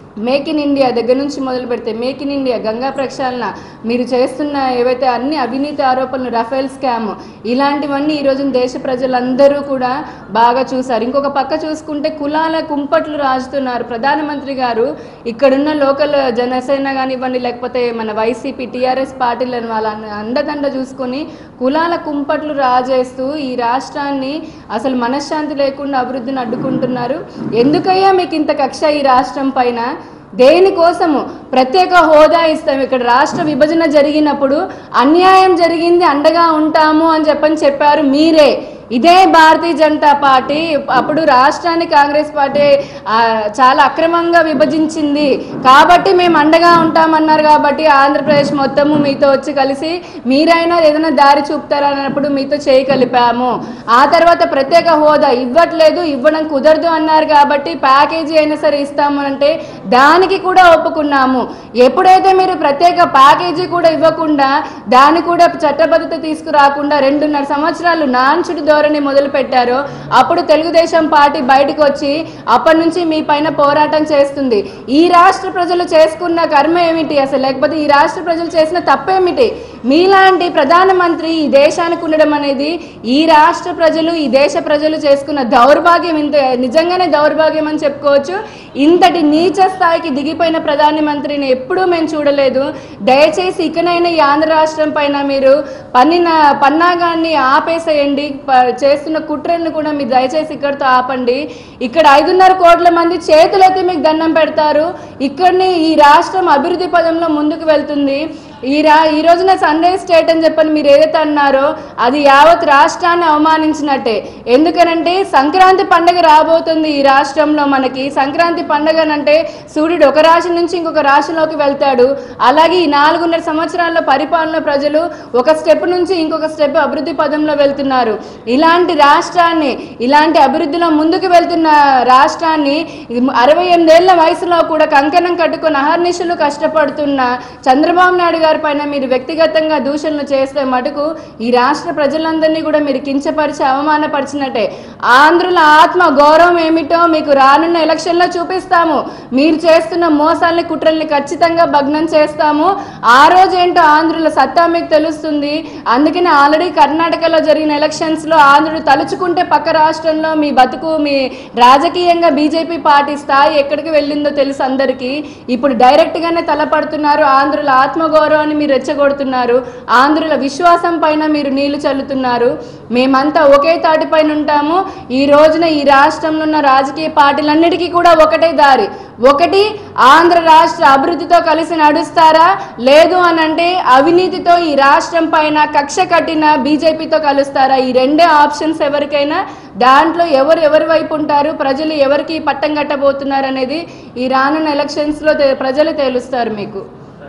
make in India దగ్గర నుంచి మొదలు పెడితే మేక్ ఇన్ ఇండియా గంగా ప్రక్షాళన మీరు చేస్తున్న ఏవైతే అన్ని అవినీతి ఆరోపణలు రఫేల్ స్కామ్ ఇలాంటివన్నీ ఈరోజు దేశ ప్రజలందరూ కూడా బాగా చూశారు ఇంకొక పక్క చూసుకుంటే కులాల కుంపట్లు రాజుతున్నారు ప్రధానమంత్రి గారు ఇక్కడున్న లోకల్ జనసేన కానివ్వండి లేకపోతే మన వైసీపీ టీఆర్ఎస్ పార్టీలను వాళ్ళ అండదండ చూసుకొని కులాల కుంపట్లు రాజేస్తూ ఈ రాష్ట్రాన్ని అసలు మనశ్శాంతి లేకుండా అభివృద్ధిని అడ్డుకుంటున్నారు ఎందుకయ్యా మీకు ఇంత కక్ష ఈ రాష్ట్రం పైన దేనికోసము ప్రత్యేక హోదా ఇస్తాం ఇక్కడ రాష్ట్ర విభజన జరిగినప్పుడు అన్యాయం జరిగింది అండగా ఉంటాము అని చెప్పని చెప్పారు మీరే ఇదే భారతీయ జనతా పార్టీ అప్పుడు రాష్ట్రాన్ని కాంగ్రెస్ పార్టీ ఆ, చాలా అక్రమంగా విభజించింది కాబట్టి మేము అండగా ఉంటామన్నారు కాబట్టి ఆంధ్రప్రదేశ్ మొత్తము మీతో వచ్చి కలిసి మీరైనా ఏదైనా దారి చూపుతారన్నప్పుడు మీతో చేయి కలిపాము ఆ తర్వాత ప్రత్యేక హోదా ఇవ్వట్లేదు ఇవ్వడం కుదరదు అన్నారు కాబట్టి ప్యాకేజీ అయినా సరే ఇస్తాము అంటే దానికి కూడా ఒప్పుకున్నాము ఎప్పుడైతే మీరు ప్రత్యేక ప్యాకేజీ కూడా ఇవ్వకుండా దాన్ని కూడా చట్టబద్ధత తీసుకురాకుండా రెండున్నర సంవత్సరాలు నాంచుడు ధోరణి మొదలు పెట్టారో అప్పుడు తెలుగుదేశం పార్టీ బయటకు వచ్చి అప్పటి నుంచి మీ పైన పోరాటం చేస్తుంది ఈ రాష్ట్ర ప్రజలు చేసుకున్న కర్మ ఏమిటి అసలు లేకపోతే ఈ రాష్ట్ర ప్రజలు చేసిన తప్పేమిటి మీలాంటి ప్రధానమంత్రి ఈ దేశానికి ఉండడం అనేది ఈ రాష్ట్ర ప్రజలు ఈ దేశ ప్రజలు చేసుకున్న దౌర్భాగ్యం ఇంత నిజంగానే దౌర్భాగ్యం అని చెప్పుకోవచ్చు ఇంతటి నీచ స్థాయికి దిగిపోయిన ప్రధానమంత్రిని ఎప్పుడూ మేము చూడలేదు దయచేసి ఇకనైనా ఈ ఆంధ్ర రాష్ట్రం పైన మీరు పన్నిన పన్నాగాన్ని ఆపేసేయండి ప- చేస్తున్న కుట్రలను కూడా మీరు దయచేసి ఇక్కడితో ఆపండి ఇక్కడ ఐదున్నర కోట్ల మంది చేతులైతే మీకు దండం పెడతారు ఇక్కడిని ఈ రాష్ట్రం అభివృద్ధి పదంలో ముందుకు వెళ్తుంది ఈ రా ఈ రోజున సండే స్టేట్ అని చెప్పని మీరు ఏదైతే అన్నారో అది యావత్ రాష్ట్రాన్ని అవమానించినట్టే ఎందుకనంటే సంక్రాంతి పండగ రాబోతుంది ఈ రాష్ట్రంలో మనకి సంక్రాంతి పండగ అంటే సూర్యుడు ఒక రాశి నుంచి ఇంకొక రాశిలోకి వెళ్తాడు అలాగే ఈ నాలుగున్నర సంవత్సరాల పరిపాలన ప్రజలు ఒక స్టెప్ నుంచి ఇంకొక స్టెప్ అభివృద్ధి పదంలో వెళ్తున్నారు ఇలాంటి రాష్ట్రాన్ని ఇలాంటి అభివృద్ధిలో ముందుకు వెళ్తున్న రాష్ట్రాన్ని ఇది అరవై ఎనిమిదేళ్ల వయసులో కూడా కంకణం కట్టుకుని అహర్నిశలు కష్టపడుతున్న చంద్రబాబు నాయుడు గారి పైన మీరు వ్యక్తిగతంగా దూషణలు చేస్తే మటుకు ఈ రాష్ట్ర ప్రజలందరినీ కూడా మీరు కించపరిచి అవమానపరిచినట్టే ఆంధ్రుల ఆత్మ గౌరవం ఏమిటో మీకు రానున్న ఎలక్షన్లో చూపిస్తాము మీరు చేస్తున్న మోసాలని కుట్రల్ని ఖచ్చితంగా భగ్నం చేస్తాము ఆ రోజు ఏంటో ఆంధ్రుల సత్తా మీకు తెలుస్తుంది అందుకని ఆల్రెడీ కర్ణాటకలో జరిగిన ఎలక్షన్స్ లో ఆంధ్రుడు తలుచుకుంటే పక్క రాష్ట్రంలో మీ బతుకు మీ రాజకీయంగా బీజేపీ పార్టీ స్థాయి ఎక్కడికి వెళ్ళిందో తెలుసు అందరికీ ఇప్పుడు డైరెక్ట్ గానే తలపడుతున్నారు ఆంధ్రుల ఆత్మగౌరవాన్ని మీరు రెచ్చగొడుతున్నారు ఆంధ్రుల విశ్వాసం పైన మీరు నీళ్లు చల్లుతున్నారు మేమంతా ఒకే తాటిపైన ఉంటాము ఈ రోజున ఈ రాష్ట్రంలో ఉన్న రాజకీయ పార్టీలన్నిటికీ కూడా ఒకటే దారి ఒకటి ఆంధ్ర రాష్ట్ర అభివృద్ధితో కలిసి నడుస్తారా లేదు అని అంటే అవినీతితో ఈ రాష్ట్రం పైన కక్ష కట్టిన బీజేపీతో కలుస్తారా ఈ రెండే ఆప్షన్స్ ఎవరికైనా దాంట్లో ఎవరు ఎవరి వైపు ఉంటారు ప్రజలు ఎవరికి పట్టం కట్టబోతున్నారు అనేది ఈ రానున్న ఎలక్షన్స్లో తె- ప్రజలు తేలుస్తారు మీకు